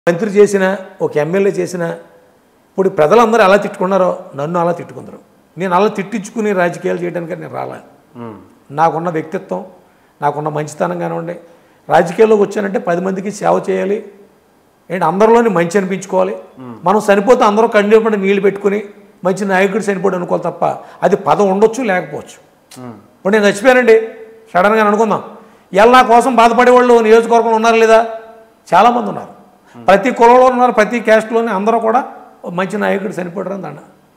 మంత్రి చేసిన ఒక ఎమ్మెల్యే చేసిన ఇప్పుడు ప్రజలందరూ ఎలా తిట్టుకున్నారో నన్ను అలా తిట్టుకుందరు నేను అలా తిట్టించుకుని రాజకీయాలు చేయడానికి నేను రాలే ఉమ్. నాకున్న వ్యక్తిత్వం నాకున్న మంచితనం కానివ్వండి రాజకీయాల్లోకి వచ్చానంటే పది మందికి సేవ చేయాలి ఏంటి అందరిలోని మంచి అనిపించుకోవాలి మనం చనిపోతే అందరూ కన్నీళ్ళు నీళ్ళు పెట్టుకుని మంచి నాయకుడు చనిపోడు అనుకోవాలి తప్ప అది పదం ఉండొచ్చు లేకపోవచ్చు ఉమ్. ఇప్పుడు నేను చచ్చిపోయానండి సడన్గా అనుకుందాం ఇలా నా కోసం బాధపడే వాళ్ళు నియోజకవర్గంలో ఉన్నారు లేదా చాలామంది ఉన్నారు ప్రతి కులంలో ఉన్నారు ప్రతి క్యాస్ట్లోని అందరూ కూడా ఓ మంచి నాయకుడు చనిపోయారు దండ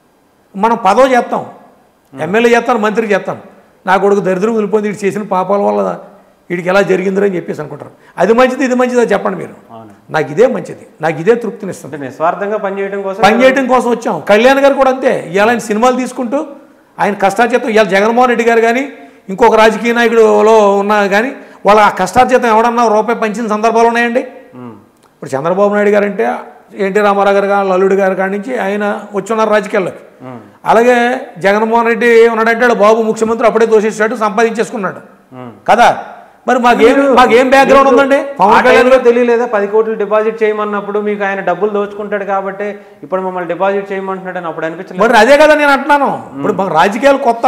మనం పదవి చేస్తాం ఎమ్మెల్యే చేస్తాను మంత్రి చేస్తాను నా కొడుకు దరిద్రం వెళ్ళిపోయింది వీడు చేసిన పాపాల వల్ల వీడికి ఎలా జరిగిందో అని చెప్పేసి అనుకుంటారు అది మంచిది ఇది మంచిదా చెప్పండి మీరు అవును నాకు ఇదే మంచిది నాకు ఇదే తృప్తినిస్తుంది అంటే నిస్వార్థంగా పనిచేయడం కోసం పని చేయడం కోసం వచ్చాం కళ్యాణ్ గారు కూడా అంతే ఇవాళ ఆయన సినిమాలు తీసుకుంటూ ఆయన కష్టార్జితం ఇవాళ జగన్మోహన్ రెడ్డి గారు కానీ ఇంకొక రాజకీయ నాయకుడులో ఉన్నా కానీ వాళ్ళ ఆ కష్టార్జితం ఎవడన్నా రూపాయి పంచిన సందర్భాలు ఉన్నాయండి ఉమ్. ఇప్పుడు చంద్రబాబు నాయుడు గారు అంటే ఎన్టీ రామారావు గారు కానీ లల్లుడు గారి కాడి నుంచి ఆయన వచ్చున్నారు రాజకీయాల్లోకి ఉమ్. అలాగే జగన్మోహన్ రెడ్డి ఉన్నాడంటే వాడు బాబు ముఖ్యమంత్రి అప్పుడే దోషేసాడు సంపాదించేసుకున్నాడు ఉమ్. కదా మరి మాకేం మాకేం బ్యాక్గ్రౌండ్ ఉందండి ఆ పవన్ కళ్యాణ్ టైంలో తెలియలేదా పది కోట్లు డిపాజిట్ చేయమన్నప్పుడు మీకు ఆయన డబ్బులు దోచుకుంటాడు కాబట్టి ఇప్పుడు మమ్మల్ని డిపాజిట్ చేయమంటున్నాడు అని అప్పుడు అనిపించలేదు మరి అదే కదా నేను అంటున్నాను ఇప్పుడు మాకు రాజకీయాలు కొత్త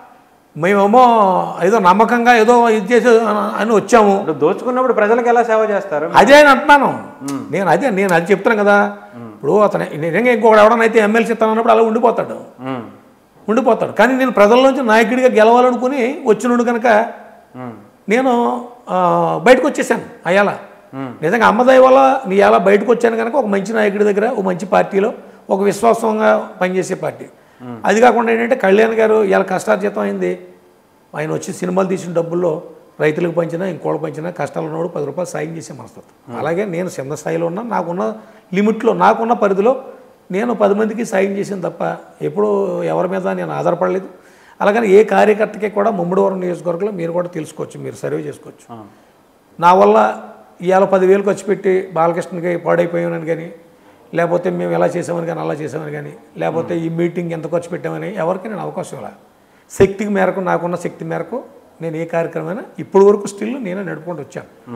మేమేమో ఏదో నమ్మకంగా ఏదో ఇది చేసి అని వచ్చాము ఇప్పుడు దోచుకున్నప్పుడు ప్రజలకు ఎలా సేవ చేస్తారు అదే అని అంటున్నాను నేను అదే నేను అది చెప్తున్నాను కదా ఇప్పుడు అతను నిజంగా ఇంకొకటి ఎవడనైతే ఎమ్మెల్సీ ఇస్తానన్నప్పుడు అలా ఉండిపోతాడు ఉమ్. ఉండిపోతాడు కానీ నేను ప్రజల్లోంచి నాయకుడిగా గెలవాలనుకుని వచ్చినోడు కనుక ఉమ్. నేను ఆ, బయటకు వచ్చేసాను అయ్యాల ఉమ్. నిజంగా అమ్మదయ్య వల్ల నీ ఎలా బయటకు వచ్చాను కనుక ఒక మంచి నాయకుడి దగ్గర ఒక మంచి పార్టీలో ఒక విశ్వాసంగా పనిచేసే పార్టీ అది కాకుండా ఏంటంటే కళ్యాణ్ గారు ఇలా కష్టార్జితం అయింది ఆయన వచ్చి సినిమాలు తీసిన డబ్బుల్లో రైతులకు పంచినా ఇంకోళ్ళు పంచినా కష్టాలు ఉన్నవాడు పది రూపాయలు సాయం చేసే మనస్తత్వం అలాగే నేను చిన్న స్థాయిలో ఉన్నా నాకున్న లిమిట్లో నాకున్న పరిధిలో నేను పది మందికి సాయం చేసాను తప్ప ఎప్పుడూ ఎవరి మీద నేను ఆధారపడలేదు అలాగని ఏ కార్యకర్తకి కూడా ముమ్మడివరం నియోజకవర్గంలో మీరు కూడా తెలుసుకోవచ్చు మీరు సర్వే చేసుకోవచ్చు ఆ. నా వల్ల ఇవాళ పదివేలు ఖర్చు పెట్టి బాలకృష్ణకి పాడైపోయామని కానీ లేకపోతే మేము ఎలా చేసామని కానీ అలా చేసామని కానీ లేకపోతే ఈ మీటింగ్ ఎంత ఖర్చు పెట్టామని ఎవరికి నేను అవకాశం ఇలా శక్తికి మేరకు నాకున్న శక్తి మేరకు నేను ఏ కార్యక్రమమైనా ఇప్పటి వరకు స్టిల్ నేనే నడుపుకుంటూ వచ్చాను